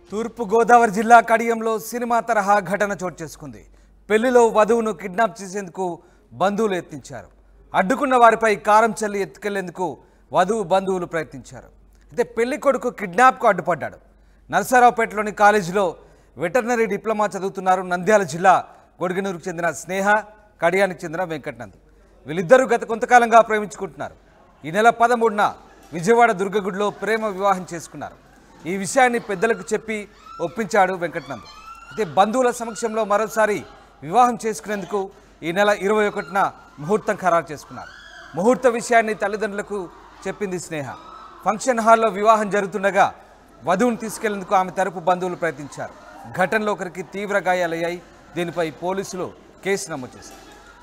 తూర్పు గోదావరి జిల్లా కడియంలో సినిమా తరహా ఘటన చోటు చేసుకుంది పెళ్లిలో వధువును కిడ్నాప్ చేసేందుకు బంధువులు యత్నించారు అడ్డుకున్న వారిపై కారం చల్లి ఎత్తుకెళ్లేందుకు వధువు బంధువులు ప్రయత్నించారు అయితే పెళ్లి కొడుకు కిడ్నాప్కు అడ్డుపడ్డాడు నరసరావుపేటలోని కాలేజీలో వెటర్నరీ డిప్లొమా చదువుతున్నారు నంద్యాల జిల్లా గొడిగనూరుకు చెందిన స్నేహ కడియానికి చెందిన వెంకటనంద్ వీళ్ళిద్దరూ గత కొంతకాలంగా ప్రేమించుకుంటున్నారు ఈ నెల పదమూడున విజయవాడ దుర్గగుడిలో ప్రేమ వివాహం చేసుకున్నారు ఈ విషయాన్ని పెద్దలకు చెప్పి ఒప్పించాడు వెంకటనంద్ అయితే బంధువుల సమక్షంలో మరోసారి వివాహం చేసుకునేందుకు ఈ నెల ఇరవై ఒకటిన ముహూర్తం ఖరారు చేసుకున్నారు ముహూర్త విషయాన్ని తల్లిదండ్రులకు చెప్పింది స్నేహ ఫంక్షన్ హాల్లో వివాహం జరుగుతుండగా వధువును తీసుకెళ్లేందుకు ఆమె తరపు బంధువులు ప్రయత్నించారు ఘటనలో ఒకరికి తీవ్ర గాయాలయ్యాయి దీనిపై పోలీసులు కేసు నమోదు చేశారు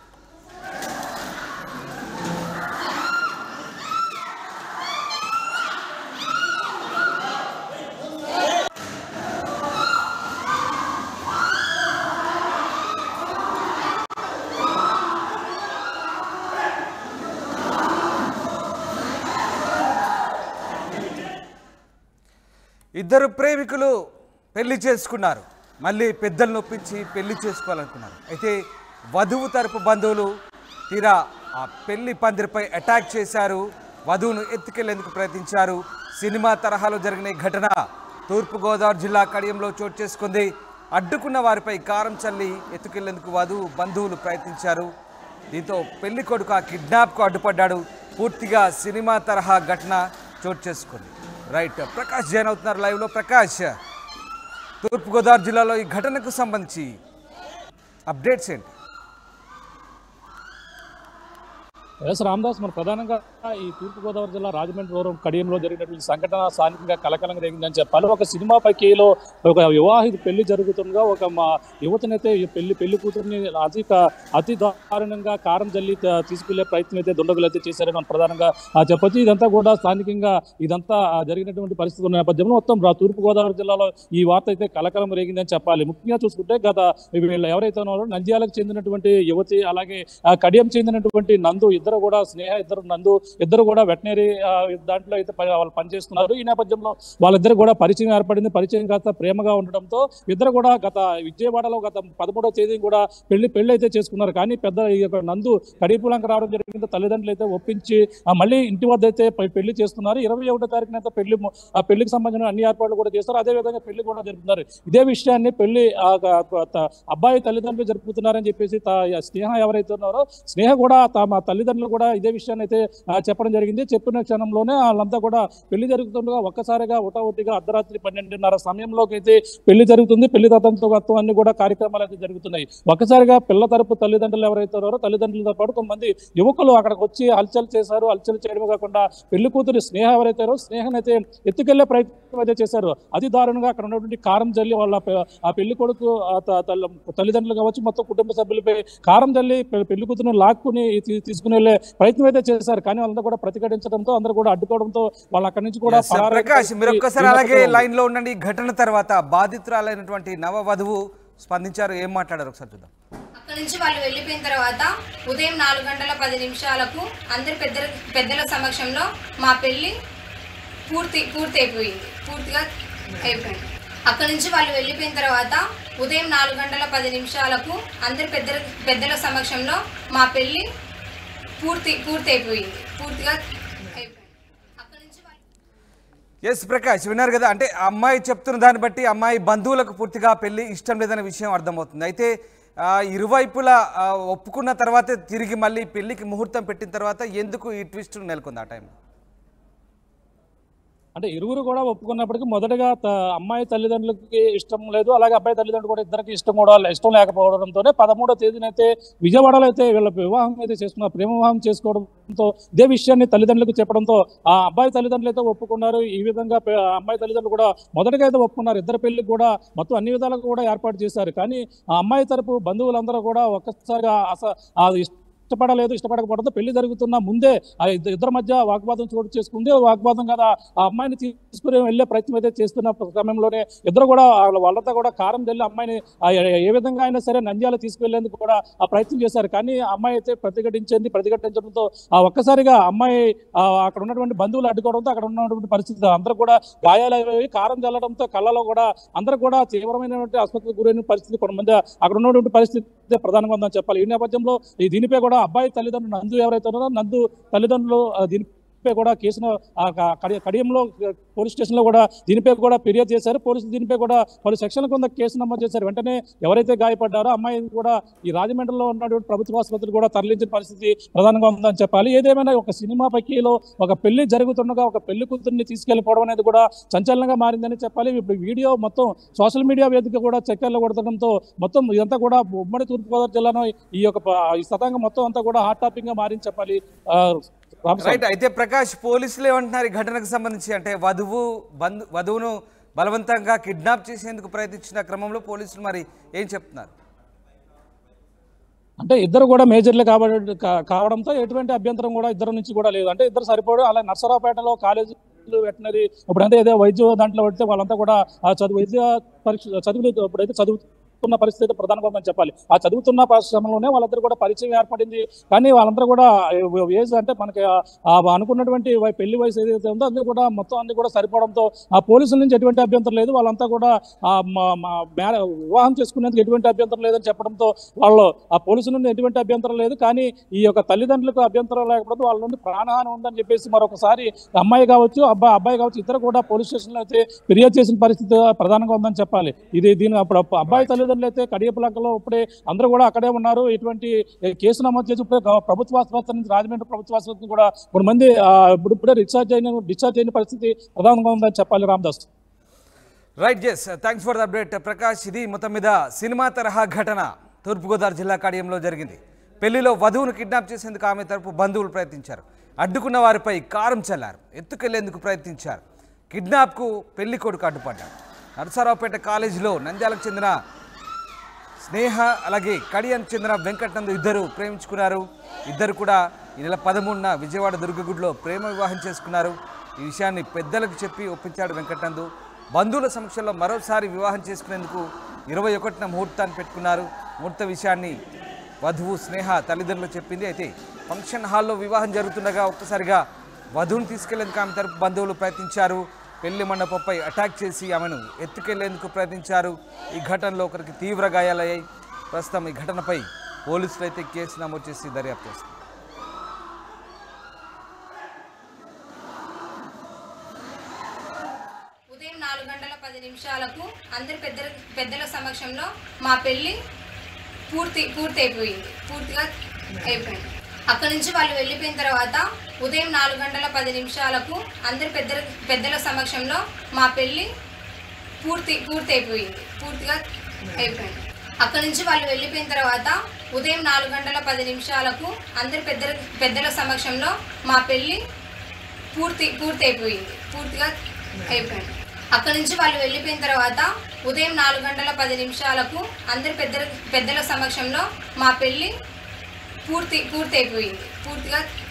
ఇద్దరు ప్రేమికులు పెళ్లి చేసుకున్నారు మళ్ళీ పెద్దలను ఒప్పించి పెళ్లి చేసుకోవాలనుకున్నారు అయితే వధువు తరపు బంధువులు తీరా ఆ పెళ్లి పందిరిపై అటాక్ చేశారు వధువును ఎత్తుకెళ్లేందుకు ప్రయత్నించారు సినిమా తరహాలో జరిగిన ఈ ఘటన తూర్పుగోదావరి జిల్లా కడియంలో చోటు చేసుకుంది అడ్డుకున్న వారిపై కారం చల్లి ఎత్తుకెళ్లేందుకు వధువు బంధువులు ప్రయత్నించారు దీంతో పెళ్లి కొడుకు ఆ కిడ్నాప్కు అడ్డుపడ్డాడు పూర్తిగా సినిమా తరహా ఘటన చోటు చేసుకుంది రైట్ ప్రకాష్ జైన్ అవుతున్నారు లైవ్లో ప్రకాష్ తూర్పుగోదావరి జిల్లాలో ఈ ఘటనకు సంబంధించి అప్డేట్స్ ఏంటి ఎస్ రామదాస్ మన ప్రధానంగా ఈ తూర్పుగోదావరి జిల్లా రాజమండ్రి దూరం కడియంలో జరిగినటువంటి సంఘటన స్థానికంగా కలకలంగా జరిగిందని చెప్పాలి ఒక సినిమా పైకీలో ఒక వివాహిత పెళ్లి జరుగుతుండగా ఒక మా యువతనైతే ఈ పెళ్లి పెళ్లి కూతురుని అతి క- అతి దారుణంగా కారం జల్లి త- తీసుకెళ్లే ప్రయత్నం అయితే దుండగులు అయితే చేశారని మనం ప్రధానంగా ఆ, చెప్పొచ్చు ఇదంతా కూడా స్థానికంగా ఇదంతా ఆ, జరిగినటువంటి పరిస్థితి ఉన్న నేపథ్యంలో మొత్తం రా- తూర్పుగోదావరి జిల్లాలో ఈ వార్త అయితే కలకలం రేగిందని చెప్పాలి ముఖ్యంగా చూసుకుంటే గత వీళ్ళు ఎవరైతే ఉన్నారో నంద్యాలకు చెందినటువంటి యువతి అలాగే ఆ, కడియం చెందినటువంటి నందు ఇద్దరు కూడా స్నేహ ఇద్దరు నందు ఇద్దరు కూడా వెటనరీ దాంట్లో అయితే పని- వాళ్ళు పనిచేస్తున్నారు ఈ నేపథ్యంలో వాళ్ళిద్దరు కూడా పరిచయం ఏర్పడింది పరిచయం కాస్త ప్రేమగా ఉండడంతో ఇద్దరు కూడా గత విజయవాడలో గత పదమూడవ తేదీ కూడా పెళ్లి పెళ్లి అయితే చేసుకున్నారు కానీ పెద్ద ఈ యొక్క నందు కడిపులంక రావడం జరిగింది తల్లిదండ్రులు అయితే ఒప్పించి ఆ, మళ్ళీ ఇంటి వద్ద అయితే పె- పెళ్లి చేస్తున్నారు ఇరవై ఒకటో తారీఖున అయితే పెళ్లి ము- ఆ పెళ్లికి సంబంధించిన అన్ని ఏర్పాట్లు కూడా చేస్తారు అదే విధంగా పెళ్లి కూడా జరుపుతున్నారు ఇదే విషయాన్ని పెళ్లి ఆ, గ- త- అబ్బాయి తల్లిదండ్రులు జరుపుతున్నారని చెప్పేసి తా- స్నేహ ఎవరైతే ఉన్నారో స్నేహ కూడా తమ తల్లిదండ్రులు కూడా ఇదే విషయాన్ని అయితే ఆ, చెప్పడం జరిగింది చెప్పిన క్షణంలోనే వాళ్ళంతా కూడా పెళ్లి జరుగుతుండగా ఒక్కసారిగా ఉటావుటిగా అర్ధరాత్రి పన్నెండున్నర సమయంలోకి అయితే పెళ్లి జరుగుతుంది పెళ్లి తతంతో అన్ని కూడా కార్యక్రమాలు అయితే జరుగుతున్నాయి ఒక్కసారిగా పిల్ల తరపు తల్లిదండ్రులు ఎవరైతే ఉన్నారో తల్లిదండ్రులతో పాటు కొంతమంది యువకులు అక్కడికి వచ్చి హల్చల్ చేశారు హల్చల్ చేయడమే కాకుండా పెళ్లి కూతురు స్నేహ ఎవరైతే ఉన్నారో స్నేహనైతే ఎత్తుకెళ్లే ప్రయత్నం అయితే చేశారు అతి దారుణంగా అక్కడ ఉన్నటువంటి కారం జల్లి వాళ్ళ పె- ఆ పెళ్లి కొడుకు ఆ త- తల్ల- తల్లిదండ్రులు కావచ్చు మొత్తం కుటుంబ సభ్యులపై కారం జల్లి పె- పెళ్లి కూతురును లాక్కుని తీ- తీసుకుని వెళ్ళే ప్రయత్నం అయితే చేశారు కానీ వాళ్ళంతా కూడా ప్రతిఘటించడంతో అందరూ కూడా అడ్డుకోవడంతో వాళ్ళు అక్కడి నుంచి కూడా Yes, పరారైన ప్రకాష్ మీరు పరిస్థితి ఒక్కసారి ఈ అలాగే నేపథ్యంలో ఉంది. లైన్లో ఉండండి ఈ ఘటన తర్వాత బాధితురాలైనటువంటి నవ వధువు స్పందించారు ఏం మాట్లాడారు ఒకసారి చూద్దాం అక్కడి నుంచి వాళ్ళు వెళ్ళిపోయిన తర్వాత ఉదయం నాలుగు గంటల పది నిమిషాలకు అందరి పెద్దల పెద్దల సమక్షంలో మా పెళ్ళి పూర్తి పూర్తి అయిపోయింది పూర్తిగా అయిపోయింది అక్కడి నుంచి వాళ్ళు వెళ్ళిపోయిన తర్వాత ఉదయం నాలుగు గంటల పది నిమిషాలకు అందరి పెద్దల పెద్దల సమక్షంలో మా పెళ్ళి పూర్తి పూర్తి అయిపోయింది పూర్తిగా అయిపోయింది అక్కడి నుంచి వాళ్ళు ఎస్ ప్రకాష్ విన్నారు కదా అంటే ఆ అమ్మాయి చెప్తున్న దాన్ని బట్టి అమ్మాయి బంధువులకు పూర్తిగా పెళ్లి ఇష్టం లేదనే విషయం అర్థమవుతుంది అయితే ఆ, ఇరువైపులా ఆ, ఒప్పుకున్న తర్వాత తిరిగి మళ్ళీ పెళ్లికి ముహూర్తం పెట్టిన తర్వాత ఎందుకు ఈ ట్విస్ట్ నెలకొంది ఆ టైంలో అంటే ఇరువురు కూడా ఒప్పుకున్నప్పటికీ మొదటగా త- అమ్మాయి తల్లిదండ్రులకి ఇష్టం లేదు అలాగే అబ్బాయి తల్లిదండ్రులు కూడా ఇద్దరికి ఇష్టం కూడా ఇష్టం లేకపోవడంతోనే పదమూడో తేదీనైతే విజయవాడలో అయితే వీళ్ళ వివాహం అయితే చేసుకున్నారు ప్రేమ వివాహం చేసుకోవడంతో ఇదే విషయాన్ని తల్లిదండ్రులకు చెప్పడంతో ఆ అబ్బాయి తల్లిదండ్రులు అయితే ఒప్పుకున్నారు ఈ విధంగా పె- ఆ అమ్మాయి తల్లిదండ్రులు కూడా మొదటగా అయితే ఒప్పుకున్నారు ఇద్దరు పెళ్లికి కూడా మొత్తం అన్ని విధాలుగా కూడా ఏర్పాటు చేశారు కానీ ఆ అమ్మాయి తరపు బంధువులందరూ కూడా ఒక్కసారిగా అస ఆ ఇష్ట- ఇష్టపడలేదు ఇష్టపడకపోవడంతో పెళ్లి జరుగుతున్న ముందే ఆ ఇద్ద- ఇద్దరి మధ్య వాగ్వాదం చోటు చేసుకుంది వాగ్వాదం కదా ఆ అమ్మాయిని తీసుకుని వెళ్ళే ప్రయత్నం అయితే చేస్తున్న సమయంలోనే ఇద్దరు కూడా వాళ్ళ- వాళ్ళంతా కూడా కారం జల్లి అమ్మాయిని ఆ ఏ- ఏ విధంగా అయినా సరే నంద్యాల తీసుకెళ్లేందుకు కూడా ఆ ప్రయత్నం చేశారు కానీ ఆ అమ్మాయి అయితే ప్రతిఘటించింది ప్రతిఘటించడంతో ఆ ఒక్కసారిగా అమ్మాయి ఆ అక్కడ ఉన్నటువంటి బంధువులు అడ్డుకోవడంతో అక్కడ ఉన్నటువంటి పరిస్థితి అందరూ కూడా గాయాలయ్యి కారం చల్లడంతో కళ్ళలో కూడా అందరూ కూడా తీవ్రమైనటువంటి ఆసుపత్రికి గురైన పరిస్థితి కొంతమంది అక్కడ ఉన్నటువంటి పరిస్థితి ప్రధానంగా ఉందని చెప్పాలి ఈ నేపథ్యంలో ఈ దీనిపై కూడా అబ్బాయి తల్లిదండ్రులు నందు ఎవరైతే ఉన్నారో నందు తల్లిదండ్రులు ఆ, దీనిపై కూడా కేసును ఆ, క- కడి- కడియంలో పోలీస్ స్టేషన్ లో కూడా దీనిపై కూడా ఫిర్యాదు చేశారు పోలీసులు దీనిపై కూడా పలు సెక్షన్ల కింద కేసు నమోదు చేశారు వెంటనే ఎవరైతే గాయపడ్డారో అమ్మాయి కూడా ఈ రాజమండ్రిలో ఉన్నటువంటి ప్రభుత్వ ఆసుపత్రులు కూడా తరలించిన పరిస్థితి ప్రధానంగా ఉందని చెప్పాలి ఏదేమైనా ఒక సినిమా పక్కీలో ఒక పెళ్లి జరుగుతుండగా ఒక పెళ్లి కూతుర్ని తీసుకెళ్లిపోవడం అనేది కూడా సంచలనంగా మారిందని చెప్పాలి ఇప్పుడు వీడియో మొత్తం సోషల్ మీడియా వేదిక కూడా చక్కర్లు కొడతడంతో మొత్తం ఇదంతా కూడా ఉమ్మడి తూర్పుగోదావరి జిల్లాలో ఈ యొక్క ప- ఈ సతాంగం మొత్తం అంతా కూడా హాట్ టాపిక్ గా మారింది చెప్పాలి ఆ, రామస్వామి. రైట్ అయితే ప్రకాష్ పోలీసులు ఏమంటున్నారు ఈ ఘటనకు సంబంధించి అంటే వధువు బంధు వధువును బలవంతంగా కిడ్నాప్ చేసేందుకు ప్రయత్నించిన క్రమంలో పోలీసులు మరి ఏం చెప్తున్నారు అంటే ఇద్దరు కూడా మేజర్లే కాబట్టి కా- కావడంతో ఎటువంటి అభ్యంతరం కూడా ఇద్దరు నుంచి కూడా లేదు అంటే ఇద్దరు సరిపోడు అలా నర్సరావుపేటలో కాలేజీ వెటనరీ ఇప్పుడంటే ఏదో వైద్య దాంట్లో పడితే వాళ్ళంతా కూడా ఆ చదువు వైద్య పరీక్ష చదువులు ఇప్పుడైతే చదువుతున్న పరిస్థితి ప్రధానంగా ఉందని చెప్పాలి ఆ చదువుతున్న పరిశ్రమలోనే వాళ్ళందరూ కూడా పరిచయం ఏర్పడింది కానీ వాళ్ళందరూ కూడా ఏజ్ అంటే మనకి ఆ- ఆ అనుకున్నటువంటి వయ- పెళ్లి వయసు ఏదైతే ఉందో అందరూ కూడా మొత్తం అన్ని కూడా సరిపోవడంతో ఆ పోలీసుల నుంచి ఎటువంటి అభ్యంతరం లేదు వాళ్ళంతా కూడా ఆ మా- మా మ్యారే వివాహం చేసుకునేందుకు ఎటువంటి అభ్యంతరం లేదని చెప్పడంతో వాళ్ళు ఆ పోలీసుల నుండి ఎటువంటి అభ్యంతరం లేదు కానీ ఈ యొక్క తల్లిదండ్రులకు అభ్యంతరం లేకపోతే వాళ్ళ నుండి ప్రాణహాని ఉందని చెప్పేసి మరొకసారి అమ్మాయి కావచ్చు అబ్బాయి అబ్బాయి కావచ్చు ఇద్దరు కూడా పోలీస్ స్టేషన్లో అయితే ఫిర్యాదు చేసిన పరిస్థితి ప్రధానంగా ఉందని చెప్పాలి ఇది దీని అప్పుడు అప్పు- అబ్బాయి తల్లిదండ్రులు అయితే కడియపులంకలో ఇప్పుడే అందరూ కూడా అక్కడే ఉన్నారు ఇటువంటి కేసు నమోదు చేసి ఇప్పుడే గవ- ప్రభుత్వ ఆసుపత్రి నుంచి రాజమండ్రి ప్రభుత్వ ఆసుపత్రి కూడా కొంతమంది ఆ, ఇప్పుడు ఇప్పుడే డిశ్చార్జ్ అయిన డిశ్చార్జ్ అయిన పరిస్థితి ప్రధానంగా ఉందని చెప్పాలి Ramadas right yes thanks for the update Prakash ఇది మొత్తం మీద సినిమా తరహా ఘటన తూర్పుగోదావరి జిల్లా కడియంలో జరిగింది పెళ్లిలో వధువును కిడ్నాప్ చేసేందుకు ఆమె తరపు బంధువులు ప్రయత్నించారు అడ్డుకున్న వారిపై కారం చల్లారు ఎత్తుకెళ్లేందుకు ప్రయత్నించారు కిడ్నాప్కు పెళ్లి కొడుకు అడ్డుపడ్డాడు నరసరావుపేట కాలేజీలో నంద్యాలకు చెందిన స్నేహ అలాగే కడియానికి చెందిన వెంకటనందు ఇద్దరు ప్రేమించుకున్నారు ఇద్దరు కూడా ఈ నెల పదమూడున విజయవాడ దుర్గగుడిలో ప్రేమ వివాహం చేసుకున్నారు ఈ విషయాన్ని పెద్దలకు చెప్పి ఒప్పించాడు వెంకటనందు బంధువుల సమక్షంలో మరోసారి వివాహం చేసుకునేందుకు ఇరవై ఒకటిన ముహూర్తాన్ని పెట్టుకున్నారు ముహూర్త విషయాన్ని వధువు స్నేహ తల్లిదండ్రులు చెప్పింది అయితే ఫంక్షన్ హాల్లో వివాహం జరుగుతుండగా ఒక్కసారిగా వధువుని తీసుకెళ్లేందుకు ఆమె తరపు బంధువులు ప్రయత్నించారు పెళ్లి మండపంపై అటాక్ చేసి ఆమెను ఎత్తుకెళ్లేందుకు ప్రయత్నించారు ఈ ఘటనలో ఒకరికి తీవ్ర గాయాలయ్యాయి ప్రస్తుతం ఈ ఘటనపై పోలీసులు అయితే కేసు నమోదు చేసి దర్యాప్తు చేస్తారు ఉదయం నాలుగు గంటల పది నిమిషాలకు అందరి పెద్దల పెద్దల సమక్షంలో మా పెళ్ళి పూర్తి పూర్తి అయిపోయింది పూర్తిగా అయిపోయింది అక్కడి నుంచి వాళ్ళు వెళ్ళిపోయిన తర్వాత ఉదయం నాలుగు గంటల పది నిమిషాలకు అందరి పెద్దల పెద్దల సమక్షంలో మా పెళ్ళి పూర్తి పూర్తి అయిపోయింది పూర్తిగా అయిపోయింది అక్కడి నుంచి వాళ్ళు వెళ్ళిపోయిన తర్వాత ఉదయం నాలుగు గంటల పది నిమిషాలకు అందరి పెద్దల పెద్దల సమక్షంలో మా పెళ్ళి పూర్తి పూర్తి అయిపోయింది పూర్తిగా అయిపోయింది అక్కడి నుంచి వాళ్ళు వెళ్ళిపోయిన తర్వాత ఉదయం నాలుగు గంటల పది నిమిషాలకు అందరి పెద్దల పెద్దల సమక్షంలో మా పెళ్ళి పూర్తి పూర్తి అయిపోయింది పూర్తిగా